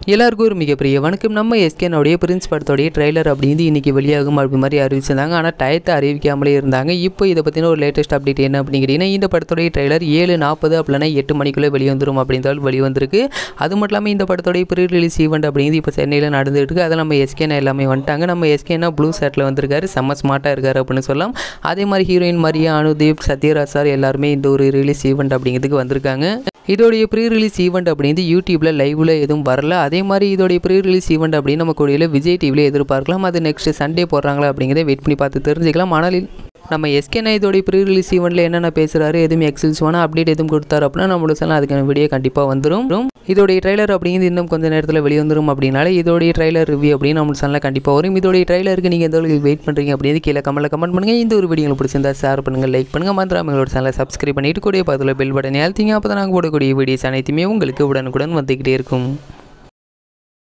எல்லாருக்கும் ஒரு மிகப்பெரிய வணக்கம் நம்ம எஸ்கேனுடைய பிரின்ஸ் படத்தோடைய ட்ரெய்லர் அப்படின்னு இன்னைக்கு வெளியாகும் அப்படி மாதிரி அறிவிச்சிருந்தாங்க ஆனால் டயத்தை அறிவிக்காமலே இருந்தாங்க இப்போ இதை பற்றின ஒரு லேட்டஸ்ட் அப்டேட் என்ன அப்படிங்கிறீங்கன்னா இந்த படத்தோடைய ட்ரெய்லர் ஏழு நாற்பது அப்படின்னா எட்டு மணிக்குள்ளே வெளிவந்துடும் அப்படின்றாலும் வெளிவந்திருக்கு அது மட்டும் இல்லாமல் இந்த படத்தோடைய ப்ரீ ரிலீஸ் ஈவெண்ட் அப்படிங்கிறது இப்போ சென்னையில் நடந்துட்டு இருக்கு அதை நம்ம எஸ்கேனா எல்லாமே வந்துட்டாங்க நம்ம எஸ்கேனா ப்ளூ ஷர்ட்டில் வந்திருக்காரு செம்ம ஸ்மார்ட்டாக இருக்காரு அப்படின்னு சொல்லலாம் அதே மாதிரி heroine Maria Anudeep Sathyaraj sir எல்லாருமே இந்த ஒரு ரிலீஸ் ஈவெண்ட் அப்படிங்கிறதுக்கு வந்திருக்காங்க இதோடைய ப்ரீ ரிலீஸ் ஈவெண்ட் அப்படிங்கிறது யூடியூப்பில் லைவில் எதுவும் வரல அதே மாதிரி இதோடைய ப்ரீ ரிலீஸ் ஈவெண்ட் அப்படின்னு நம்ம கூடிய விஜய் டிவியில் எதிர்பார்க்கலாம் அது நெக்ஸ்ட் சண்டே போடுறாங்களா அப்படிங்கிறத வெயிட் பண்ணி பார்த்து தெரிஞ்சுக்கலாம் ஆனால் நம்ம எஸ்கேனா இதோடைய ப்ரீ ரிலீஸ் ஈவெண்ட்டில் என்னென்ன பேசுகிறாரு எதுவும் எக்ஸல்ஸான அப்டேட் எதுவும் கொடுத்தாரு அப்படின்னா நம்மளோட சேனல் அதுக்கான வீடியோ கண்டிப்பாக வந்துடும் இதோடைய ட்ரைலர் அப்படிங்கிறது இன்னும் கொஞ்சம் நேரத்தில் வெளிவந்துடும் அப்படின்னால இதோடைய ட்ரைலர் ரிவ்யூ அப்படின்னு நம்ம சேனலில் கண்டிப்பாக வரும் இதோடைய ட்ரைலருக்கு நீங்கள் எந்த அளவுக்கு வெயிட் பண்ணுறீங்க அப்படின்னு கீழே கமெண்ட்டில் கமெண்ட் பண்ணுங்கள் இந்த ஒரு வீடியோ உங்களுக்கு பிடிச்சிருந்தா ஷேர் பண்ணுங்கள் லைக் பண்ணுங்கள் மறந்துடாம எங்களோட சேனலை சப்ஸ்கிரைப் பண்ணிட்டு கூடிய பக்கத்தில் பெல் பட்டன் அழுத்திங்க அப்போ தான் நாங்கள் போடக்கூடிய வீடியோஸ் அனைத்துமே உங்களுக்கு உடனுக்குடன் வந்துக்கிட்டே இருக்கும்